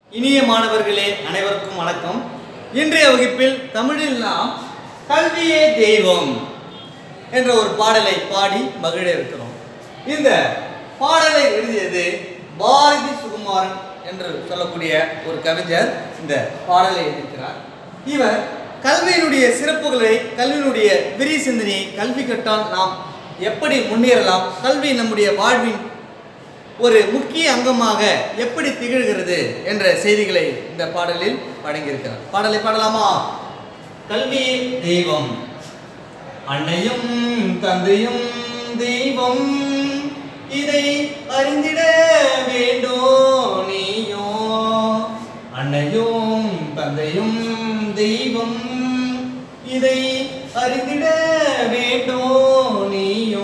இனிய மாணவர்களே அனைவருக்கும் வணக்கம் இன்றைய வகுப்பில் தமிழில் நாம் கல்வியே தெய்வம் என்ற ஒரு பாடலை பாடி மகிழ இருக்கிறோம் இந்த பாடலை எழுதியது பாரதி சுகுமாரன் என்று சொல்லக்கூடிய ஒரு கவிஞர் இந்த பாடலை எழுதியிருக்கிறார் இவர் கல்வியினுடைய சிறப்புகளை கல்வியினுடைய விரி சிந்தனையை கல்வி கற்றால் நாம் எப்படி முன்னேறலாம் கல்வி நம்முடைய வாழ்வின் ஒரு முக்கிய அங்கமாக எப்படி திகழ்கிறது என்ற செய்திகளை இந்த பாடலில் வழங்கியிருக்கிறார் பாடலை பாடலாமா கல்வியே தெய்வம் அன்னையும் தந்தையும் தெய்வம் இதை அறிந்திட வேண்டும் நீயோ அன்னையும் தந்தையும் தெய்வம் இதை அறிந்திட வேண்டும் நீயோ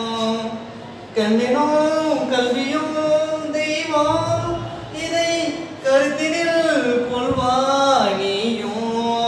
கண்ணினும் கல்வியும் தெய்வம் இதை கருத்தினில் கொள்வானியும்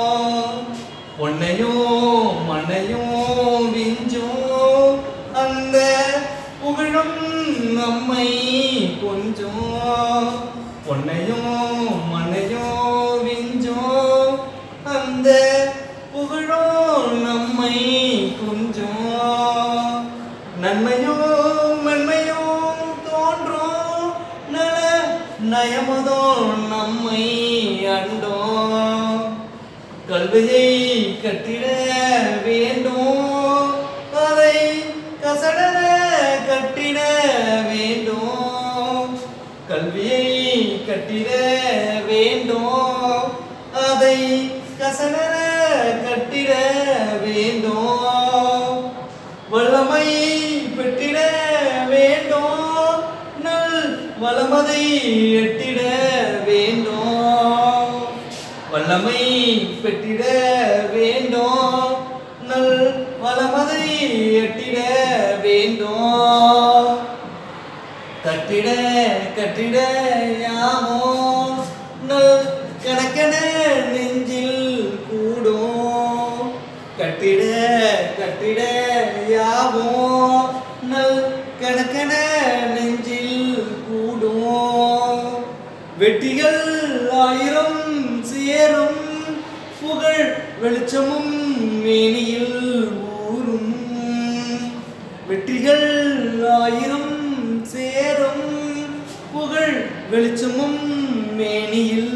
பொன்னையும் மண்ணையும் விஞ்சும் அந்த புகழும் நம்மை கொஞ்சம் பொன்னையும் மண்ணையும் விஞ்சும் அந்த புகழும் நம்மை கொஞ்சம் நன்மையும் மென்மையும் தோன்றும் நல நயமதோ நம்மை அண்டோ கல்வியை கட்டிட வேண்டும் அதை கசடர கட்டிட வேண்டும் கல்வியை கட்டிட வேண்டும் அதை கசடர கட்டிட வேண்டும் வல்லமை பெற்றிட வேண்டும் நல் வளமதை எட்டிட வேண்டும் வல்லமை பெற்றிட வேண்டும் நல் வளமதை எட்டிட வேண்டும் கட்டிட கட்டிட யாமோ நல் கணக்கென நெஞ்சில் கூடும் கட்டிட கட்டிட யாவோ நல் கணக்கென நெஞ்சில் கூடும் வெட்டிகள் ஆயிரம் சேரும் புகழ் வெளிச்சமும் மேனியில் ஊரும் வெற்றிகள் ஆயிரம் சேரும் புகழ் வெளிச்சமும் மேனியில்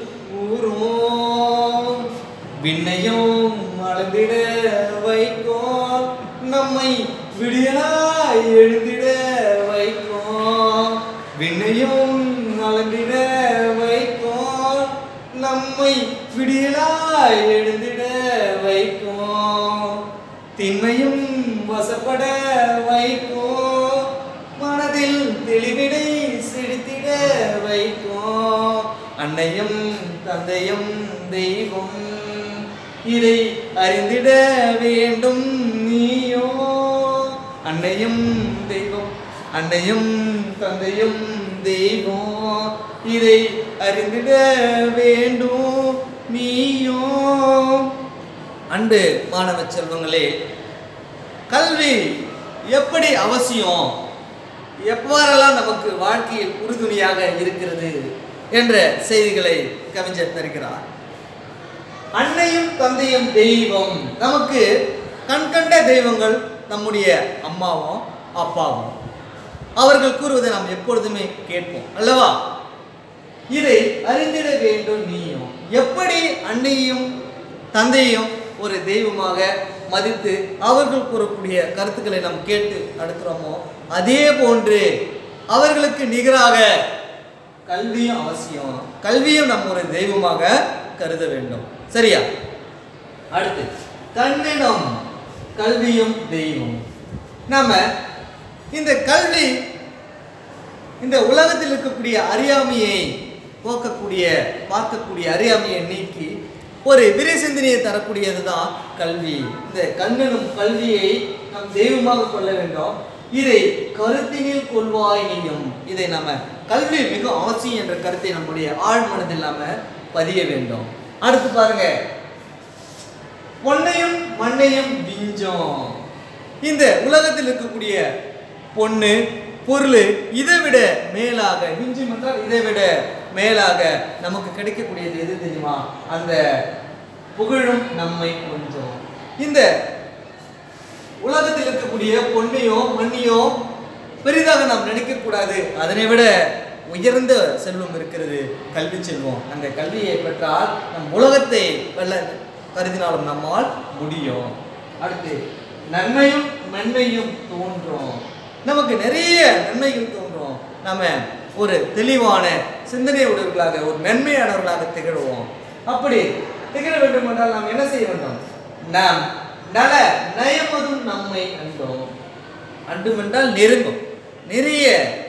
ஊரும் விண்ணையும் அளந்திட வைக்கோ நம்மை விடியலாய் எழுந்திட வைக்கோ விண்ணையும் அளந்திட வைக்கோ நம்மை விடியலாய் எழுந்திட வைக்கோ திண்மையும் வசப்பட வைக்கோ மனதில் தெளிவிடை செலுத்திட வைக்கோ அன்னையும் தந்தையும் தெய்வம் இதை அறிந்திட வேண்டும் நீயோ அன்னையும் தெய்வம் அன்னையும் தந்தையும் தெய்வம் இதை அறிந்திட வேண்டும் நீயோ அன்பு மாணவ செல்வங்களே கல்வி எப்படி அவசியம் எவ்வாறெல்லாம் நமக்கு வாழ்க்கையில் உறுதுணையாக இருக்கிறது என்ற செய்திகளை கவிஞர் தருகிறார் அன்னையும் தந்தையும் தெய்வம் நமக்கு கண்கண்ட தெய்வங்கள் நம்முடைய அம்மாவும் அப்பாவும் அவர்கள் கூறுவதை நாம் எப்பொழுதுமே கேட்போம் அல்லவா இதை அறிந்திட வேண்டும் நீயும் எப்படி அன்னையும் தந்தையும் ஒரு தெய்வமாக மதித்து அவர்கள் கூறக்கூடிய கருத்துக்களை நாம் கேட்டு நடத்துகிறோமோ அதே போன்று அவர்களுக்கு நிகராக கல்வியும் அவசியம் கல்வியும் நம்ம ஒரு தெய்வமாக கருத வேண்டும் சரியா அடுத்து தன்னிடம் கல்வியும் தெய்வம் நாம இந்த கல்வி இந்த உலகத்தில் இருக்கக்கூடிய அறியாமையை போக்கக்கூடிய பார்க்கக்கூடிய அறியாமையை நீக்கி ஒரு விரை சிந்தனையை தரக்கூடியது தான் கல்வி இந்த கண்ணனும் கல்வியை நாம் தெய்வமாக கொள்ள வேண்டும் இதை கருத்தினில் கொள்வாய் நீயும் இதை நம்ம கல்வி மிக அவசியம் என்ற கருத்தை நம்முடைய ஆழ் மனதில் நாம பதிய வேண்டும் அடுத்து பாருங்க பொன்னையும் மண்ணையும் விஞ்சோம் இந்த உலகத்தில் இருக்கக்கூடிய பொண்ணு பொருள் இதை விட மேலாக விஞ்சும் என்றால் இதை விட மேலாக நமக்கு கிடைக்கக்கூடியது எது தெரியுமா அந்த புகழும் நம்மை கொஞ்சம் இந்த உலகத்தில் இருக்கக்கூடிய பொன்னையோ மண்ணையோ பெரிதாக நாம் நினைக்கக்கூடாது அதனை விட உயர்ந்த செல்வம் இருக்கிறது கல்வி செல்வம் அந்த கல்வியை பெற்றால் நம் உலகத்தை வெல்ல கருதினாலும் நம்மால் முடியும் அடுத்து நன்மையும் மென்மையும் தோன்றும் நமக்கு நிறைய நன்மைகள் தோன்றும் நாம ஒரு தெளிவான சிந்தனை உடையவர்களாக ஒரு மென்மையானவர்களாக திகழ்வோம் அப்படி திகழ வேண்டும் என்றால் நாம் என்ன செய்ய வேண்டும் நாம் நல நயமதும் நம்மை அண்டோம் அண்டும் என்றால் நெருங்கும் நிறைய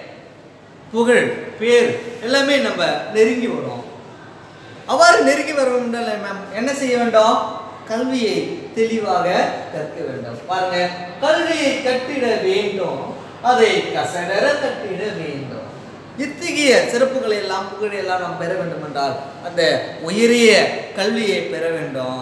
புகழ் பேர் எல்லாமே நம்ம நெருங்கி வரும் அவ்வாறு நெருங்கி வர வேண்டும் மேம் என்ன செய்ய வேண்டும் கல்வியை தெளிவாக கற்க வேண்டும் பாருங்க கல்வியை கட்டிட வேண்டும் அதை கசடர கட்டிட வேண்டும் இத்தகைய சிறப்புகளை எல்லாம் புகழை எல்லாம் நாம் பெற வேண்டும் என்றால் அந்த உயரிய கல்வியை பெற வேண்டும்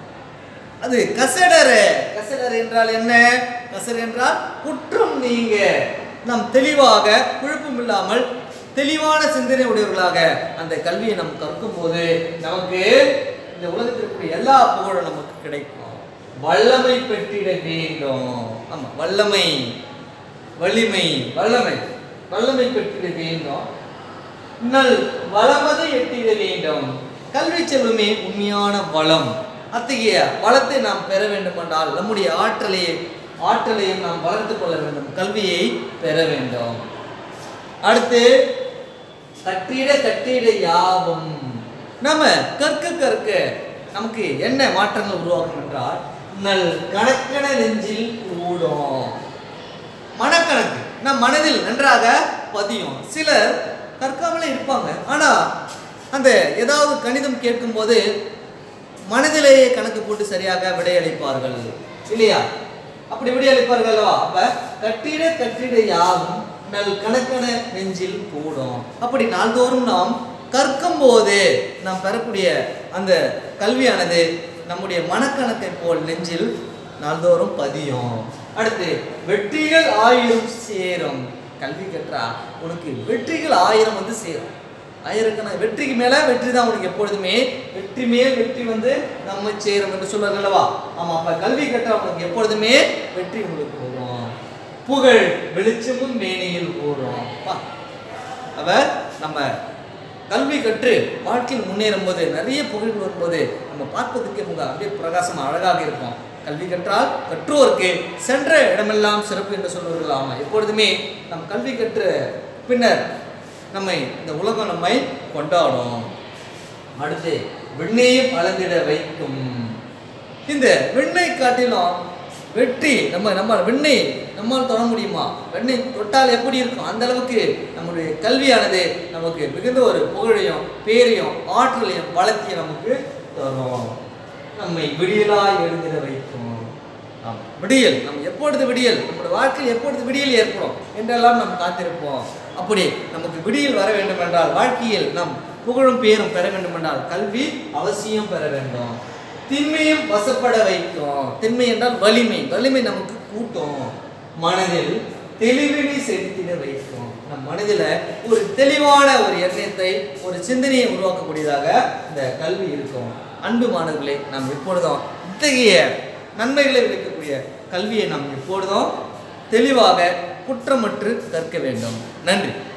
அது கசடர கசடர என்றால் என்ன கசடர் என்றால் குற்றம் நீங்க நாம் தெளிவாக குழப்பம் இல்லாமல் தெளிவான சிந்தனை உடையவர்களாக அந்த கல்வியை நாம் கற்கும் போது நமக்கு இந்த உலகத்தில் இருக்கக்கூடிய எல்லா புகழும் நமக்கு கிடைக்கும் வல்லமை பெற்றிட வேண்டும் ஆமா வல்லமை வலிமை வல்லமை வல்லமை பெற்றிட வேண்டும் நல் வளமதை எட்டிட வேண்டும் கல்வி செல்வமே உண்மையான வளம் அத்தகைய வளத்தை நாம் பெற வேண்டுமென்றால் நம்முடைய ஆற்றலை ஆற்றலையும் நாம் வளர்த்துக் கொள்ள வேண்டும் கல்வியை பெற வேண்டும் அடுத்து கட்டிட கட்டிட யாவும் நம்ம கற்க கற்க நமக்கு என்ன மாற்றங்கள் உருவாகும் என்றால் நல் கணக்கன நெஞ்சில் கூடும் மனக்கணக்கு நம் மனதில் நன்றாக பதியும் சிலர் கற்காமலே இருப்பாங்க ஆனா அந்த ஏதாவது கணிதம் கேட்கும்போது மனதிலேயே கணக்கு போட்டு சரியாக விடையளிப்பார்கள் இல்லையா அப்படி விடையளிப்பார்கள் அல்லவா அப்ப கட்டிட கட்டிட யாவும் நல் கணக்கன நெஞ்சில் கூடும் அப்படி நாள்தோறும் நாம் கற்கும் போது நாம் பெறக்கூடிய அந்த கல்வியானது நம்முடைய மனக்கணக்கை போல் நெஞ்சில் நாள்தோறும் பதியும் அடுத்து வெற்றிகள் ஆயிரம் சேரும் கல்வி கற்றா உனக்கு வெற்றிகள் ஆயிரம் வந்து சேரும் ஆயிரக்கண வெற்றிக்கு மேல வெற்றி தான் உனக்கு எப்பொழுதுமே வெற்றி மேல் வெற்றி வந்து நம்ம சேரும் என்று சொல்றாங்க அல்லவா ஆமா அப்ப கல்வி கற்றா உனக்கு எப்பொழுதுமே வெற்றி உங்களுக்கு வரும் புகழ் வெளிச்சமும் மேனியில் ஓடும் வா. அவ நம்ம கல்வி கற்று வாழ்க்கையில் முன்னேறும் போது நிறைய புகழ் வரும்போது நம்ம பார்ப்பதற்கே முக அப்படியே பிரகாசம் அழகாக இருக்கும் கல்வி கற்றால் கற்றோருக்கு சென்ற இடமெல்லாம் சிறப்பு என்று சொல்வார்கள் ஆமா எப்பொழுதுமே நம் கல்வி கற்று பின்னர் நம்மை இந்த உலகம் நம்மை கொண்டாடும் அடுத்து விண்ணையும் அளந்திட வைக்கும் இந்த விண்ணை காட்டிலும் வெற்றி நம்ம நம்ம விண்ணை நம்மால் தொட முடியுமா விண்ணை தொட்டால் எப்படி இருக்கும் அந்த அளவுக்கு நம்முடைய கல்வியானது நமக்கு மிகுந்த ஒரு புகழையும் பேரையும் ஆற்றலையும் வளர்த்தியும் நமக்கு தரும் நம்மை விடியலாய் எழுந்திட வைக்கும் ஆம், விடியல் நம்ம எப்பொழுது விடியல் நம்முடைய வாழ்க்கையில் எப்பொழுது விடியல் ஏற்படும் என்றெல்லாம் நாம் காத்திருப்போம் அப்படி நமக்கு விடியல் வர வேண்டும் என்றால் வாழ்க்கையில் நாம் புகழும் பேரும் பெற வேண்டும் என்றால் கல்வி அவசியம் பெற வேண்டும் திண்மையும் வசப்பட வைக்கும் திண்மை என்றால் வலிமை வலிமை நமக்கு கூட்டும் மனதில் தெளிவினை செலுத்திட வைக்கும் நம் மனதில் ஒரு தெளிவான ஒரு எண்ணத்தை ஒரு சிந்தனையை உருவாக்கக்கூடியதாக இந்த கல்வி இருக்கும் அன்பு மாணவர்களே நாம் எப்பொழுதும் இத்தகைய நன்மைகளை விளைக்கக்கூடிய கல்வியை நாம் எப்பொழுதும் தெளிவாக குற்றமற்று கற்க வேண்டும் நன்றி